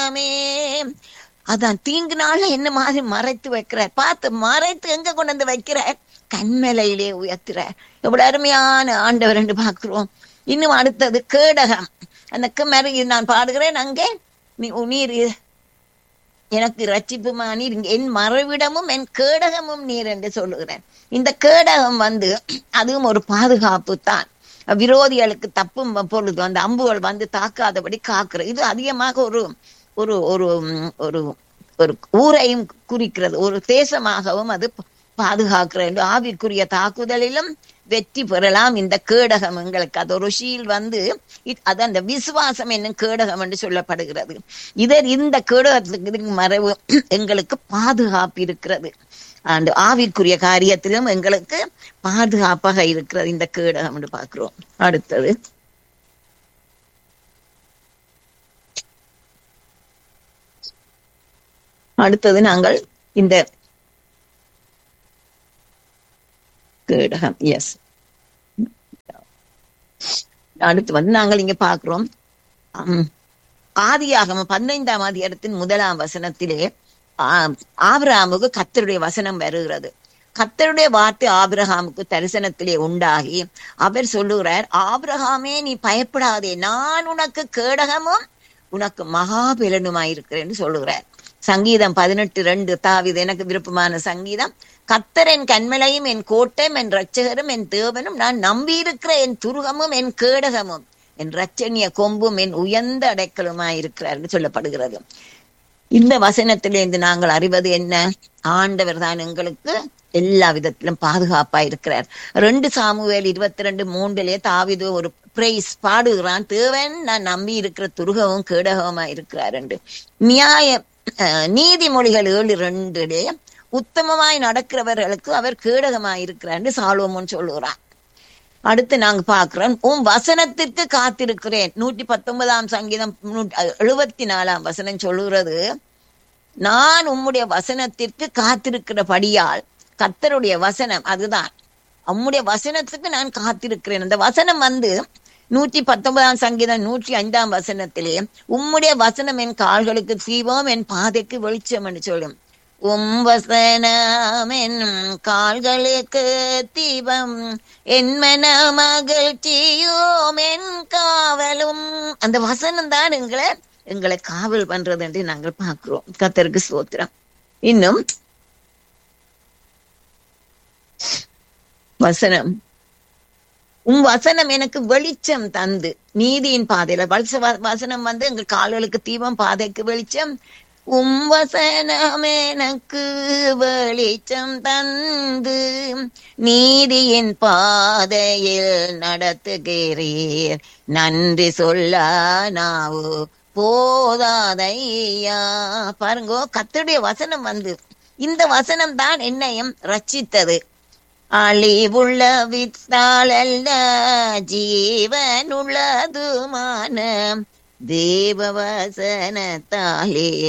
ஆமே அதான் தீங்கு நாள்ல என்ன மாதிரி மறைத்து வைக்கிறார் பார்த்து மறைத்து எங்க கொண்டு வந்து வைக்கிறார் கண்மலையிலே உயர்த்துறார் எவ்வளவு அருமையான ஆண்டவர் என்று பார்க்கிறோம் இன்னும் அடுத்தது கேடகம் அந்த கிமரி நான் பாடுகிறேன் அங்கே நீ நீர் எனக்கு ரட்சிப்புமா நீர் என் மறைவிடமும் என் கேடகமும் நீர் என்று சொல்லுகிறேன் இந்த கேடகம் வந்து அதுவும் ஒரு பாதுகாப்பு தான் விரோதிகளுக்கு தப்பும் பொழுது அந்த அம்புகள் வந்து தாக்காதபடி காக்குற இது அதிகமாக ஒரு ஒரு ஒரு ஒரு ஒரு ஊரையும் குறிக்கிறது ஒரு தேசமாகவும் அது பாதுகாக்கிறது ஆவிற்குரிய தாக்குதலிலும் வெற்றி பெறலாம் இந்த கேடகம் எங்களுக்கு அது ஒரு ஷீல் வந்து அது அந்த விசுவாசம் என்னும் கேடகம் என்று சொல்லப்படுகிறது இதர் இந்த கேடகத்துக்கு மறைவு எங்களுக்கு பாதுகாப்பு இருக்கிறது அந்த ஆவிற்குரிய காரியத்திலும் எங்களுக்கு பாதுகாப்பாக இருக்கிறது இந்த கேடகம் என்று பார்க்கிறோம் அடுத்தது அடுத்தது நாங்கள் இந்த கேடகம் எஸ் அடுத்து வந்து நாங்கள் இங்க பாக்குறோம் ஆதியாகம பதினைந்தாம் அதிகாரத்தின் முதலாம் வசனத்திலே ஆபிரகாமுக்கு கத்தருடைய வசனம் வருகிறது கத்தருடைய வார்த்தை ஆபிரகாமுக்கு தரிசனத்திலே உண்டாகி அவர் சொல்லுகிறார் ஆபிரகாமே நீ பயப்படாதே நான் உனக்கு கேடகமும் உனக்கு மகாபலனுமாயிருக்கிறேன்னு சொல்லுகிறார் சங்கீதம் பதினெட்டு ரெண்டு தாவிது எனக்கு விருப்பமான சங்கீதம் கத்தர் என் கண்மலையும் என் கோட்டையும் என் ரட்சகரும் என் தேவனும் நான் நம்பியிருக்கிற என் துருகமும் என் கேடகமும் என் ரச்சனிய கொம்பும் என் உயர்ந்த அடைக்கலுமாய் இருக்கிறார் சொல்லப்படுகிறது இந்த வசனத்திலிருந்து நாங்கள் அறிவது என்ன ஆண்டவர் தான் எங்களுக்கு எல்லா விதத்திலும் பாதுகாப்பா இருக்கிறார் ரெண்டு சாமுவேல் இருபத்தி ரெண்டு மூன்றிலே தாவிது ஒரு பிரைஸ் பாடுகிறான் தேவன் நான் நம்பி இருக்கிற துருகவும் கேடகமா இருக்கிறார் என்று நியாய நீதிமொழிகள் ஏழு ரெண்டுலே உத்தமமாய் நடக்கிறவர்களுக்கு அவர் கேடகமாய் இருக்கிறார் சாலோமோன் சொல்லுகிறான் அடுத்து நாங்க பாக்குறோம் உன் வசனத்திற்கு காத்திருக்கிறேன் நூற்றி பத்தொன்பதாம் சங்கீதம் எழுபத்தி நாலாம் வசனம் சொல்லுகிறது நான் உம்முடைய வசனத்திற்கு காத்திருக்கிறபடியால் கத்தருடைய வசனம் அதுதான் உம்முடைய வசனத்துக்கு நான் காத்திருக்கிறேன் அந்த வசனம் வந்து நூற்றி பத்தொன்பதாம் சங்கீதம் நூற்றி ஐந்தாம் வசனத்திலே உம்முடைய வசனம் என் கால்களுக்கு தீபம் என் பாதைக்கு வெளிச்சம் என்று சொல்லும் உம் வசனம் என் கால்களுக்கு தீபம் என் மன மகிழ்ச்சியும் என் காவலும் அந்த வசனம் தான் எங்களை எங்களை காவல் பண்றது என்று நாங்கள் பார்க்கிறோம் கத்தருக்கு சோத்திரம் இன்னும் வசனம் உன் வசனம் எனக்கு வெளிச்சம் தந்து நீதியின் பாதையில வலச வசனம் வந்து எங்க கால்களுக்கு தீபம் பாதைக்கு வெளிச்சம் உம் வசனம் எனக்கு வெளிச்சம் தந்து நீதியின் பாதையில் நடத்துகிறீர் நன்றி சொல்ல நாவு போதாதையா பாருங்க கத்துடைய வசனம் வந்து இந்த வசனம் தான் என்னையும் ரச்சித்தது அழிவுள்ள வித்தாளல்ல ஜீவனுள்ளதுமான தேவ வசனத்தாலே